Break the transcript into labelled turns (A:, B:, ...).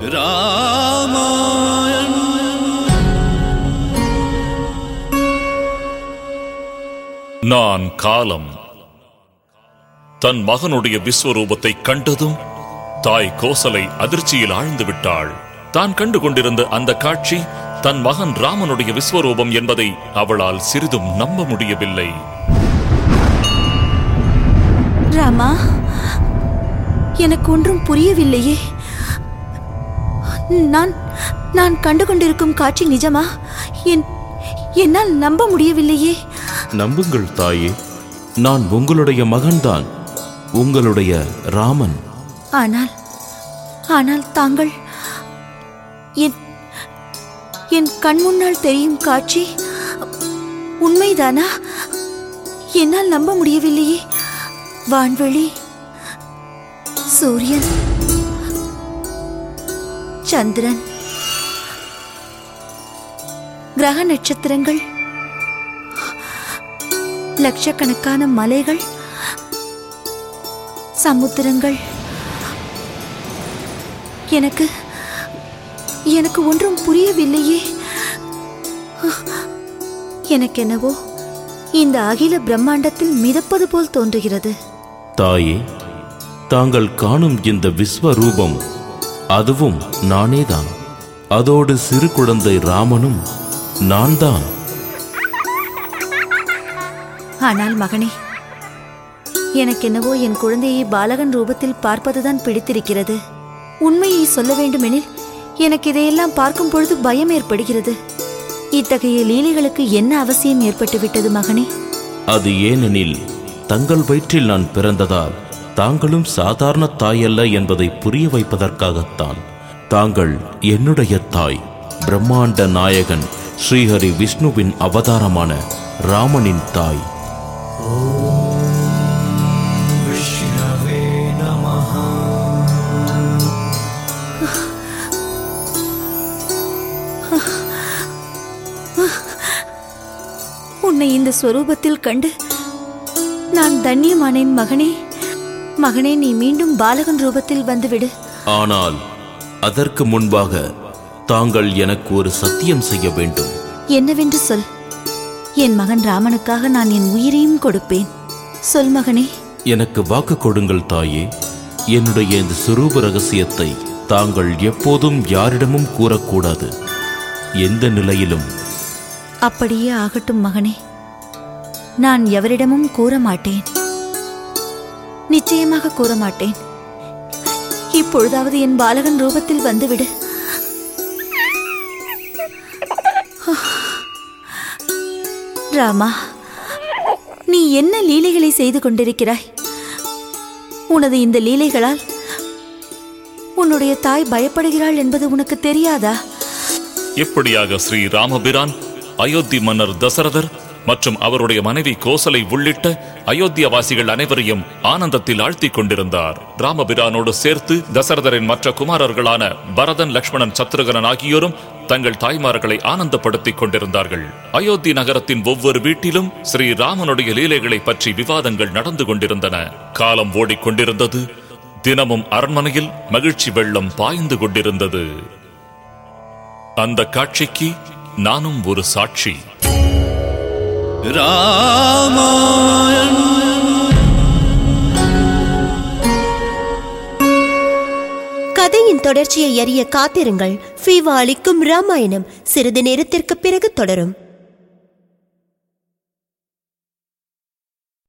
A: ராமாயண்
B: நான் காலம் தன் மகனுடைய விஸ்வரூபத்தை கண்டதும் தாய் கோசலை அதிர்ச்சியில் ஆழ்ந்து விட்டாள் தான் கண்டு கொண்டிருந்த அந்த காட்சி தன் மகன் ராமனுடைய விஸ்வரூபம் என்பதை அவளால் சிறிதும் நம்ப முடியவில்லை
C: ராமா எனக்கு ஒன்றும் புரியவில்லையே நான் நான் கண்டு கொண்டிருக்கும் காட்சி நிஜமா என் என்னால் நம்ப முடியவில்லையே
D: நம்புங்கள் தாயே நான் உங்களுடைய மகன்தான் உங்களுடைய ராமன்
C: ஆனால் ஆனால் தாங்கள் என் என் கண் முன்னால் தெரியும் காட்சி உண்மைதானா என்னால் நம்ப முடியவில்லையே வான்வெளி சூரியன் சந்திரன் கிரக நட்சத்திரங்கள் லட்சக்கணக்கான மலைகள் சமுத்திரங்கள் எனக்கு எனக்கு ஒன்றும் புரியவில்லையே எனக்கென்னவோ இந்த அகில பிரம்மாண்டத்தில் மிதப்பது போல் தோன்றுகிறது
D: தாயே தாங்கள் காணும் இந்த விஸ்வரூபம் அதுவும் நானேதான் அதோடு சிறு குழந்தை ராமனும் நான் தான்
C: ஆனால் மகனே எனக்கென்னவோ என் குழந்தையை பாலகன் ரூபத்தில் பார்ப்பதுதான் பிடித்திருக்கிறது உண்மையை சொல்ல வேண்டுமெனில் எனக்கு இதையெல்லாம் பார்க்கும் பொழுது பயம் ஏற்படுகிறது இத்தகைய லீலைகளுக்கு என்ன அவசியம் ஏற்பட்டுவிட்டது மகனே
D: அது ஏனெனில் தங்கள் வயிற்றில் நான் பிறந்ததால் தாங்களும் சாதாரண தாய் அல்ல என்பதை புரிய வைப்பதற்காகத்தான் தாங்கள் என்னுடைய தாய் பிரம்மாண்ட நாயகன் ஸ்ரீஹரி விஷ்ணுவின் அவதாரமான ராமனின் தாய்
A: விஷ்ணவே நமः
C: உன்னை இந்த ஸ்வரூபத்தில் கண்டு நான் தன்யமானேன் மகனே மகனே நீ மீண்டும் பாலகன் ரூபத்தில் வந்துவிடு
D: ஆனால் அதற்கு முன்பாக தாங்கள் எனக்கு ஒரு சத்தியம் செய்ய வேண்டும்
C: என்னவென்று சொல் என் மகன் ராமனுக்காக நான் என் உயிரையும் கொடுப்பேன் சொல் மகனே
D: எனக்கு வாக்கு கொடுங்கள் தாயே என்னுடைய இந்த சுரூப ரகசியத்தை தாங்கள் எப்போதும் யாரிடமும் கூறக்கூடாது எந்த நிலையிலும்
C: அப்படியே ஆகட்டும் மகனே நான் எவரிடமும் கூற மாட்டேன் நிச்சயமாக கூற மாட்டேன் இப்பொழுதாவது என் பாலகன் ரூபத்தில் வந்துவிடு ராமா நீ என்ன லீலைகளை செய்து கொண்டிருக்கிறாய் உனது இந்த லீலைகளால் உன்னுடைய தாய் பயப்படுகிறாள் என்பது உனக்கு தெரியாதா
B: எப்படியாக ஸ்ரீ ராமபிரான் அயோத்தி மன்னர் தசரதர் மற்றும் அவருடைய மனைவி கோசலை உள்ளிட்ட அயோத்தியவாசிகள் அனைவரையும் ஆனந்தத்தில் ஆழ்த்திக் கொண்டிருந்தார் ராமபிரானோடு சேர்த்து தசரதரின் மற்ற குமாரர்களான பரதன் லக்ஷ்மணன் சத்ருகனன் ஆகியோரும் தங்கள் தாய்மார்களை ஆனந்தப்படுத்திக் கொண்டிருந்தார்கள் அயோத்தி நகரத்தின் ஒவ்வொரு வீட்டிலும் ஸ்ரீ ராமனுடைய லீலைகளை பற்றி விவாதங்கள் நடந்து கொண்டிருந்தன காலம் ஓடிக்கொண்டிருந்தது தினமும் அரண்மனையில் மகிழ்ச்சி வெள்ளம் பாய்ந்து கொண்டிருந்தது அந்த காட்சிக்கு நானும் ஒரு சாட்சி
A: ராமாயண்
E: கதையின் தொடர்ச்சியை அறிய காத்திருங்கள் ஃபீவா அளிக்கும் ராமாயணம் சிறிது நேரத்திற்கு பிறகு தொடரும்